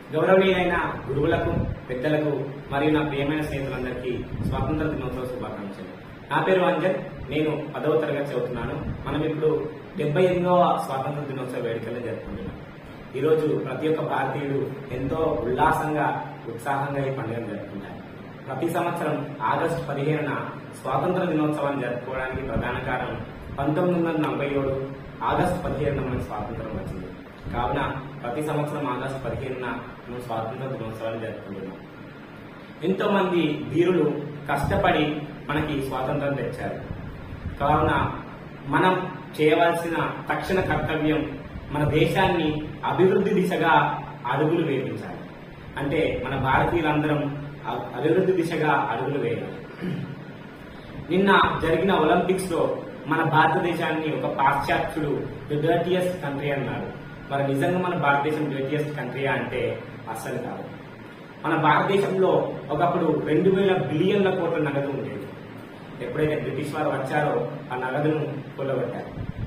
గౌరవనీయులైన గురువులకు పెద్దలకు మరియు నా ప్రియమైన స్నేహితులందరికీ స్వాతంత్ర దినోత్సవ శుభాకాంక్షలు నా పేరు అంజన్ నేను పదవ తరగతి చదువుతున్నాను మనం ఇప్పుడు డెబ్బై ఎనిమిదవ స్వాతంత్ర దినోత్సవ వేడుకలను జరుపుకుంటున్నాం ఈరోజు ప్రతి ఒక్క భారతీయుడు ఎంతో ఉల్లాసంగా ఉత్సాహంగా ఈ పండుగను జరుపుకుంటారు ప్రతి సంవత్సరం ఆగస్టు పదిహేనున స్వాతంత్ర దినోత్సవాన్ని జరుపుకోవడానికి ప్రధాన కారణం పంతొమ్మిది వందల నలభై ఏడు ఆగస్టు పదిహేనున మనకు స్వాతంత్రం వచ్చింది కావున ప్రతి సంవత్సరం ఆగస్టు పదిహేనున మనం స్వాతంత్ర దినోత్సవాన్ని జరుపుకుంటున్నాం ఎంతో మంది వీరులు కష్టపడి మనకి స్వాతంత్రం తెచ్చారు కావున మనం చేయవలసిన తక్షణ కర్తవ్యం మన దేశాన్ని అభివృద్ధి దిశగా అడుగులు వేయించాలి అంటే మన భారతీయులందరం అ- అభివృద్ధి దిశగా అడుగులు వేయాలి నిన్న జరిగిన ఒలింపిక్స్ లో మన భారతదేశాన్ని ఒక పాశ్చాత్యుడు ది డర్టియస్ట్ కంట్రీ అన్నారు మరి నిజంగా మన భారతదేశం డర్టియస్ట్ కంట్రీ అంటే అస్సలు కాదు మన భారతదేశంలో ఒకప్పుడు రెండు వేల బిలియన్ల కోట్ల నగదు ఉండేది ఎప్పుడైతే బ్రిటిష్ వారు వచ్చారో ఆ నగదును కొల్లగొట్టారు